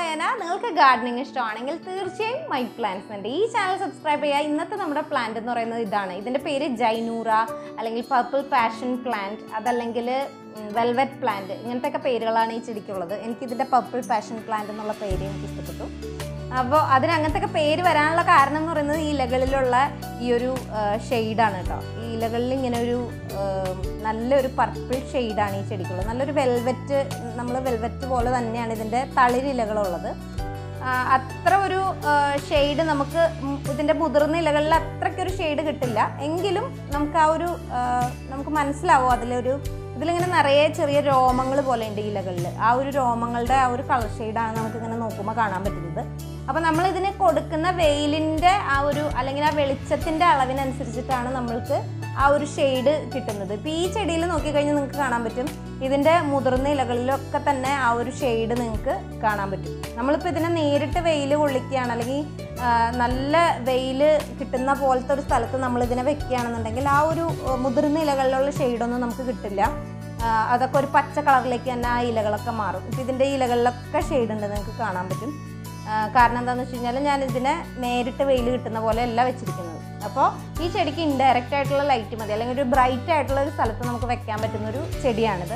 നയന നിങ്ങൾക്ക് ഗാർഡനിങ് ഇഷ്ടമാണെങ്കിൽ തീർച്ചയായും മൈറ്റ് പ്ലാന്റ്സ് ഉണ്ട് ഈ ചാനൽ സബ്സ്ക്രൈബ് ചെയ്യുക ഇന്നത്തെ നമ്മുടെ പ്ലാന്റ് എന്ന് പറയുന്നത് ഇതാണ് ഇതിൻ്റെ പേര് ജൈനൂറ അല്ലെങ്കിൽ പർപ്പിൾ പാഷൻ പ്ലാന്റ് അതല്ലെങ്കിൽ വെൽവെറ്റ് പ്ലാന്റ് ഇങ്ങനത്തെയൊക്കെ പേരുകളാണ് ഈ ചെടിക്കുള്ളത് എനിക്കിതിൻ്റെ പർപ്പിൾ പാഷൻ പ്ലാന്റ് എന്നുള്ള പേര് എനിക്ക് ഇഷ്ടപ്പെട്ടു അപ്പോൾ അതിന് അങ്ങനത്തെ ഒക്കെ പേര് വരാനുള്ള കാരണം എന്ന് പറയുന്നത് ഈ ഇലകളിലുള്ള ഈ ഒരു ഷെയ്ഡാണ് കേട്ടോ ഈ ഇലകളിൽ ഇങ്ങനെ ഒരു ആ, നല്ലൊരു പർപ്പിൾ ഷെയ്ഡാണ് ഈ ചെടിക്കുള്ളത് നല്ലൊരു വെൽവെറ്റ് നമ്മൾ വെൽവെറ്റ് പോലെ തന്നെയാണ് ഇതിൻ്റെ തളിരിലകളുള്ളത് ആ, അത്ര ഒരു ഷെയ്ഡ് നമുക്ക് ഉം ഇതിൻ്റെ മുതിർന്ന ഇലകളിൽ അത്രയ്ക്കൊരു ഷെയ്ഡ് കിട്ടില്ല എങ്കിലും നമുക്ക് ആ ഒരു ആ, നമുക്ക് മനസ്സിലാവും അതിലൊരു ഇതിലിങ്ങനെ നിറയെ ചെറിയ രോമങ്ങൾ പോലെ ഉണ്ട് ഈ ഇലകളിൽ ആ ഒരു രോമങ്ങളുടെ ആ ഒരു കളർ ഷെയ്ഡാണ് നമുക്ക് ഇങ്ങനെ നോക്കുമ്പോൾ കാണാൻ പറ്റുന്നത് അപ്പോൾ നമ്മൾ ഇതിന് കൊടുക്കുന്ന വെയിലിൻ്റെ ആ ഒരു അല്ലെങ്കിൽ ആ വെളിച്ചത്തിൻ്റെ അളവിനനുസരിച്ചിട്ടാണ് നമ്മൾക്ക് ആ ഒരു ഷെയ്ഡ് കിട്ടുന്നത് ഇപ്പോൾ ഈ ചെടിയിൽ നോക്കിക്കഴിഞ്ഞാൽ നിങ്ങൾക്ക് കാണാൻ പറ്റും ഇതിൻ്റെ മുതിർന്ന ഇലകളിലൊക്കെ തന്നെ ആ ഒരു ഷെയ്ഡ് നിങ്ങൾക്ക് കാണാൻ പറ്റും നമ്മളിപ്പോൾ ഇതിനെ നേരിട്ട് വെയിൽ കൊള്ളിക്കുകയാണ് അല്ലെങ്കിൽ ആ, നല്ല വെയിൽ കിട്ടുന്ന പോലത്തെ ഒരു സ്ഥലത്ത് നമ്മൾ ഇതിനെ വെക്കുകയാണെന്നുണ്ടെങ്കിൽ ആ ഒരു ആ, മുതിർന്ന ഇലകളിലുള്ള ഷെയ്ഡൊന്നും നമുക്ക് കിട്ടില്ല ആ, അതൊക്കെ ഒരു പച്ച കളറിലേക്ക് തന്നെ ആ ഇലകളൊക്കെ മാറും ഇപ്പം ഇതിൻ്റെ ഇലകളിലൊക്കെ ഷെയ്ഡ് ഉണ്ട് നിങ്ങൾക്ക് കാണാൻ പറ്റും ആ, കാരണം എന്താണെന്ന് വെച്ച് കഴിഞ്ഞാൽ ഞാൻ ഇതിനെ നേരിട്ട് വെയിൽ കിട്ടുന്ന പോലെ അല്ല വെച്ചിരിക്കുന്നത് അപ്പോൾ ഈ ചെടിക്ക് ഇൻഡയറക്റ്റ് ആയിട്ടുള്ള ലൈറ്റ് മതി അല്ലെങ്കിൽ ഒരു ബ്രൈറ്റ് ആയിട്ടുള്ള ഒരു സ്ഥലത്ത് നമുക്ക് വെക്കാൻ പറ്റുന്ന ഒരു ചെടിയാണിത്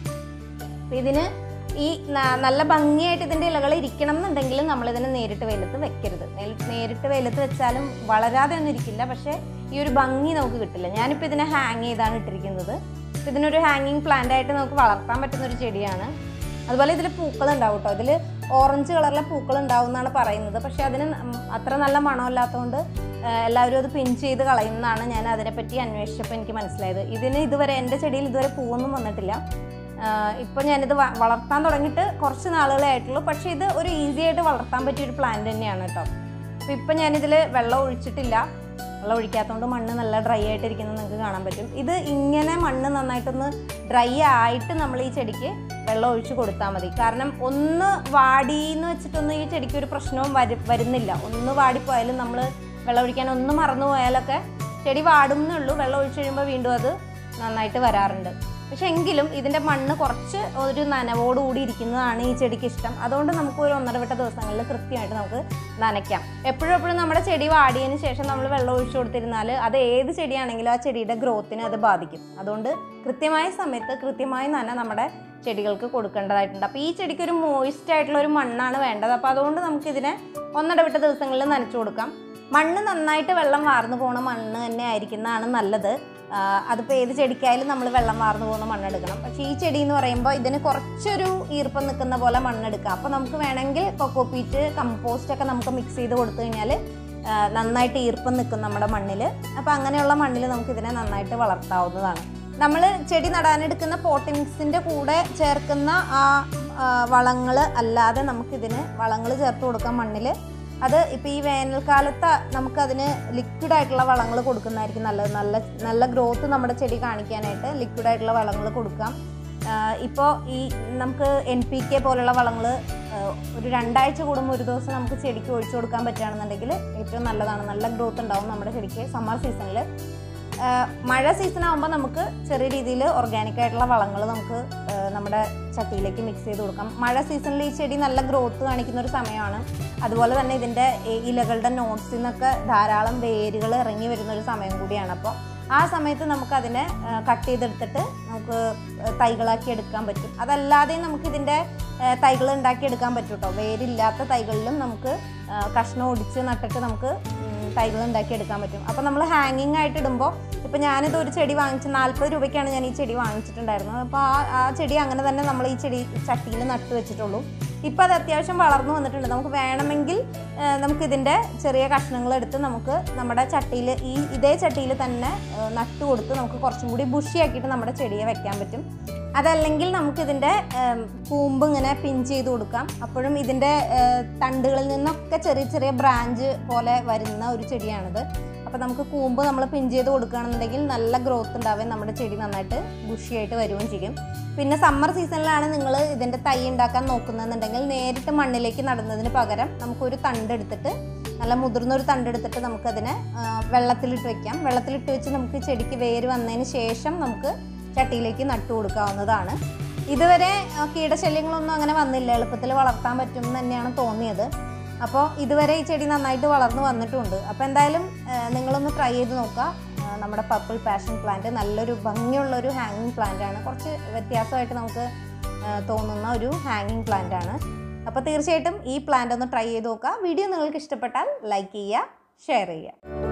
അപ്പോൾ ഇതിന് ഈ ന- നല്ല ഭംഗിയായിട്ട് ഇതിൻ്റെ ഇലകൾ ഇരിക്കണം എന്നുണ്ടെങ്കിൽ നമ്മളിതിനെ നേരിട്ട് വെയിലത്ത് വെക്കരുത് നേരി- നേരിട്ട് വെയിലത്ത് വെച്ചാലും വളരാതെ ഒന്നും ഇരിക്കില്ല പക്ഷേ ഈ ഒരു ഭംഗി നമുക്ക് കിട്ടില്ല ഞാനിപ്പോൾ ഇതിനെ ഹാങ് ചെയ്താണ് ഇട്ടിരിക്കുന്നത് അപ്പോൾ ഇതിനൊരു ഹാങ്ങിങ് പ്ലാന്റ് ആയിട്ട് നമുക്ക് വളർത്താൻ പറ്റുന്ന ഒരു ചെടിയാണ് അതുപോലെ ഇതിൽ പൂക്കൾ ഉണ്ടാവും കേട്ടോ ഇതിൽ ഓറഞ്ച് കളറിലെ പൂക്കൾ ഉണ്ടാവും എന്നാണ് പറയുന്നത് പക്ഷേ അതിന് ന- അത്ര നല്ല മണമില്ലാത്തതുകൊണ്ട് ഏഹ്, എല്ലാവരും അത് പിൻ ചെയ്ത് കളയുന്നതാണ് ഞാൻ അതിനെപ്പറ്റി അന്വേഷിച്ചപ്പോൾ എനിക്ക് മനസ്സിലായത് ഇതിന് ഇതുവരെ എൻ്റെ ചെടിയിൽ ഇതുവരെ പൂവൊന്നും വന്നിട്ടില്ല ഇപ്പോൾ ഞാനിത് വ- വളർത്താൻ തുടങ്ങിയിട്ട് കുറച്ച് നാളുകളേ ആയിട്ടുള്ളൂ പക്ഷേ ഇത് ഒരു ഈസി ആയിട്ട് വളർത്താൻ പറ്റിയ ഒരു പ്ലാന്റ് തന്നെയാണ് കേട്ടോ അപ്പോൾ ഇപ്പം ഞാനിതിൽ വെള്ളം ഒഴിച്ചിട്ടില്ല വെള്ളം ഒഴിക്കാത്തതുകൊണ്ട് മണ്ണ് നല്ല ഡ്രൈ ആയിട്ടിരിക്കുന്നത് നിങ്ങൾക്ക് കാണാൻ പറ്റും ഇത് ഇങ്ങനെ മണ്ണ് നന്നായിട്ടൊന്ന് ഡ്രൈ ആയിട്ട് നമ്മൾ ഈ ചെടിക്ക് വെള്ളം ഒഴിച്ച് കൊടുത്താൽ മതി കാരണം ഒന്ന് വാടിയെന്ന് വെച്ചിട്ടൊന്നും ഈ ചെടിക്ക് ഒരു പ്രശ്നവും വരു വരുന്നില്ല ഒന്ന് വാടിപ്പോയാലും നമ്മൾ വെള്ളം ഒഴിക്കാൻ ഒന്ന് മറന്നു പോയാലൊക്കെ ചെടി വാടും എന്നേ ഉള്ളൂ വെള്ളം ഒഴിച്ച് കഴിയുമ്പോൾ വീണ്ടും അത് നന്നായിട്ട് വരാറുണ്ട് പക്ഷെ എങ്കിലും ഇതിൻ്റെ മണ്ണ് കുറച്ച് ഒരു നനവോടുകൂടി ഇരിക്കുന്നതാണ് ഈ ചെടിക്ക് ഇഷ്ടം അതുകൊണ്ട് നമുക്ക് ഒരു ഒന്നര വിട്ട ദിവസങ്ങളിൽ കൃത്യമായിട്ട് നമുക്ക് നനയ്ക്കാം എപ്പോഴും എപ്പോഴും നമ്മുടെ ചെടി വാടിയതിന് ശേഷം നമ്മൾ വെള്ളം ഒഴിച്ചു കൊടുത്തിരുന്നാൽ അത് ഏത് ചെടിയാണെങ്കിലും ആ ചെടിയുടെ ഗ്രോത്തിനെ അത് ബാധിക്കും അതുകൊണ്ട് കൃത്യമായ സമയത്ത് കൃത്യമായ നന നമ്മുടെ ചെടികൾക്ക് കൊടുക്കേണ്ടതായിട്ടുണ്ട് അപ്പോൾ ഈ ചെടിക്ക് ഒരു മോയിസ്റ്റ് ആയിട്ടുള്ള ഒരു മണ്ണാണ് വേണ്ടത് അപ്പോൾ അതുകൊണ്ട് നമുക്കിതിനെ ഒന്നിടവിട്ട ദിവസങ്ങളിൽ നനച്ചു കൊടുക്കാം മണ്ണ് നന്നായിട്ട് വെള്ളം വാർന്നു പോണ മണ്ണ് തന്നെ ആയിരിക്കുന്നതാണ് നല്ലത് ആ, അതിപ്പോൾ ഏത് ചെടിക്കായാലും നമ്മൾ വെള്ളം വാർന്നു പോകുന്ന മണ്ണെടുക്കണം പക്ഷേ ഈ ചെടി എന്ന് പറയുമ്പോൾ ഇതിന് കുറച്ചൊരു ഈർപ്പം നിൽക്കുന്ന പോലെ മണ്ണെടുക്കാം അപ്പോൾ നമുക്ക് വേണമെങ്കിൽ കൊക്കോപ്പീറ്റ് കമ്പോസ്റ്റ് ഒക്കെ നമുക്ക് മിക്സ് ചെയ്ത് കൊടുത്തു കഴിഞ്ഞാൽ നന്നായിട്ട് ഈർപ്പം നിൽക്കും നമ്മുടെ മണ്ണിൽ അപ്പോൾ അങ്ങനെയുള്ള മണ്ണിൽ നമുക്ക് ഇതിനെ നന്നായിട്ട് വളർത്താവുന്നതാണ് നമ്മൾ ചെടി നടാനെടുക്കുന്ന പോട്ടിങ്സിൻ്റെ കൂടെ ചേർക്കുന്ന ആ വളങ്ങൾ അല്ലാതെ നമുക്കിതിന് വളങ്ങൾ ചേർത്ത് കൊടുക്കാം മണ്ണിൽ അത് ഇപ്പോൾ ഈ വേനൽക്കാലത്ത് നമുക്കതിന് ലിക്വിഡ് ആയിട്ടുള്ള വളങ്ങൾ കൊടുക്കുന്നതായിരിക്കും നല്ലത് നല്ല നല്ല ഗ്രോത്ത് നമ്മുടെ ചെടി കാണിക്കാനായിട്ട് ലിക്വിഡ് ആയിട്ടുള്ള വളങ്ങൾ കൊടുക്കാം ഇപ്പോൾ ഈ നമുക്ക് എൻ പി കെ പോലുള്ള വളങ്ങൾ ഒരു രണ്ടാഴ്ച കൂടുമ്പോൾ ഒരു ദിവസം നമുക്ക് ചെടിക്ക് ഒഴിച്ചു കൊടുക്കാൻ പറ്റുകയാണെന്നുണ്ടെങ്കിൽ ഏറ്റവും നല്ലതാണ് നല്ല ഗ്രോത്ത് ഉണ്ടാവും നമ്മുടെ ചെടിക്ക് സമ്മർ സീസണിൽ മഴ സീസൺ ആകുമ്പോൾ നമുക്ക് ചെറിയ രീതിയിൽ ഓർഗാനിക് ആയിട്ടുള്ള വളങ്ങൾ നമുക്ക് ആ, നമ്മുടെ ചട്ടിയിലേക്ക് മിക്സ് ചെയ്ത് കൊടുക്കാം മഴ സീസണിൽ ഈ ചെടി നല്ല ഗ്രോത്ത് കാണിക്കുന്ന ഒരു സമയമാണ് അതുപോലെ തന്നെ ഇതിൻ്റെ ഈ ഇലകളുടെ നോട്ട്സിൽ നിന്നൊക്കെ ധാരാളം വേരുകൾ ഇറങ്ങി വരുന്ന ഒരു സമയം കൂടിയാണ് അപ്പോൾ ആ സമയത്ത് നമുക്കതിനെ കട്ട് ചെയ്തെടുത്തിട്ട് നമുക്ക് തൈകളാക്കി എടുക്കാൻ പറ്റും അതല്ലാതെ നമുക്കിതിൻ്റെ തൈകൾ ഉണ്ടാക്കിയെടുക്കാൻ പറ്റും കേട്ടോ വേരില്ലാത്ത തൈകളിലും നമുക്ക് ആ, കഷ്ണം ഒടിച്ച് നട്ടിട്ട് നമുക്ക് ഉം, തൈകൾ ഉണ്ടാക്കിയെടുക്കാൻ പറ്റും അപ്പോൾ നമ്മൾ ഹാങ്ങിങ് ആയിട്ട് ഇടുമ്പോൾ ഇപ്പോൾ ഞാനിത് ഒരു ചെടി വാങ്ങിച്ച് നാൽപ്പത് രൂപയ്ക്കാണ് ഞാൻ ഈ ചെടി വാങ്ങിച്ചിട്ടുണ്ടായിരുന്നത് അപ്പോൾ ആ ആ ചെടി അങ്ങനെ തന്നെ നമ്മൾ ഈ ചെടി ചട്ടിയിൽ നട്ട് വെച്ചിട്ടുള്ളൂ ഇപ്പോൾ അത് അത്യാവശ്യം വളർന്നു വന്നിട്ടുണ്ട് നമുക്ക് വേണമെങ്കിൽ ആ, നമുക്കിതിൻ്റെ ചെറിയ കഷ്ണങ്ങൾ എടുത്ത് നമുക്ക് നമ്മുടെ ചട്ടിയിൽ ഈ ഇതേ ചട്ടിയിൽ തന്നെ ആ, നട്ട് കൊടുത്ത് നമുക്ക് കുറച്ചും കൂടി ബുഷിയാക്കിയിട്ട് നമ്മുടെ ചെടിയെ വെക്കാൻ പറ്റും അതല്ലെങ്കിൽ നമുക്കിതിൻ്റെ ഉം, കൂമ്പ് ഇങ്ങനെ പിൻ ചെയ്ത് കൊടുക്കാം അപ്പോഴും ഇതിൻ്റെ ഏഹ്, തണ്ടുകളിൽ നിന്നൊക്കെ ചെറിയ ചെറിയ ബ്രാഞ്ച് പോലെ വരുന്ന ഒരു ചെടിയാണിത് അപ്പോൾ നമുക്ക് കൂമ്പ് നമ്മൾ പിൻ ചെയ്ത് കൊടുക്കുകയാണെന്നുണ്ടെങ്കിൽ നല്ല ഗ്രോത്ത് ഉണ്ടാവുകയും നമ്മുടെ ചെടി നന്നായിട്ട് ബുഷിയായിട്ട് വരികയും ചെയ്യും പിന്നെ സമ്മർ സീസണിലാണ് നിങ്ങൾ ഇതിൻ്റെ തൈ ഉണ്ടാക്കാൻ നോക്കുന്നതെന്നുണ്ടെങ്കിൽ നേരിട്ട് മണ്ണിലേക്ക് നടുന്നതിന് പകരം നമുക്കൊരു തണ്ട് എടുത്തിട്ട് നല്ല മുതിർന്ന ഒരു തണ്ട് എടുത്തിട്ട് നമുക്കതിനെ ആ, വെള്ളത്തിലിട്ട് വെക്കാം വെള്ളത്തിലിട്ട് വെച്ച് നമുക്ക് ചെടിക്ക് വേര് വന്നതിന് ശേഷം നമുക്ക് ചട്ടിയിലേക്ക് നട്ടു കൊടുക്കാവുന്നതാണ് ഇതുവരെ ആ, കീടശല്യങ്ങളൊന്നും അങ്ങനെ വന്നില്ല എളുപ്പത്തിൽ വളർത്താൻ പറ്റും എന്ന് തന്നെയാണ് തോന്നിയത് അപ്പോൾ ഇതുവരെ ഈ ചെടി നന്നായിട്ട് വളർന്നു വന്നിട്ടുണ്ട് അപ്പോൾ എന്തായാലും ആ, നിങ്ങളൊന്ന് ട്രൈ ചെയ്ത് നോക്കുക ആ, നമ്മുടെ പർപ്പിൾ പാഷൻ പ്ലാന്റ് നല്ലൊരു ഭംഗിയുള്ള ഒരു ഹാങ്ങിങ് പ്ലാന്റ് ആണ് കുറച്ച് വ്യത്യാസമായിട്ട് നമുക്ക് ആ, തോന്നുന്ന ഒരു ഹാങ്ങിങ് പ്ലാന്റ് ആണ് അപ്പോൾ തീർച്ചയായിട്ടും ഈ പ്ലാന്റ് ഒന്ന് ട്രൈ ചെയ്ത് നോക്കുക വീഡിയോ നിങ്ങൾക്ക് ഇഷ്ടപ്പെട്ടാൽ ലൈക്ക് ചെയ്യുക ഷെയർ ചെയ്യുക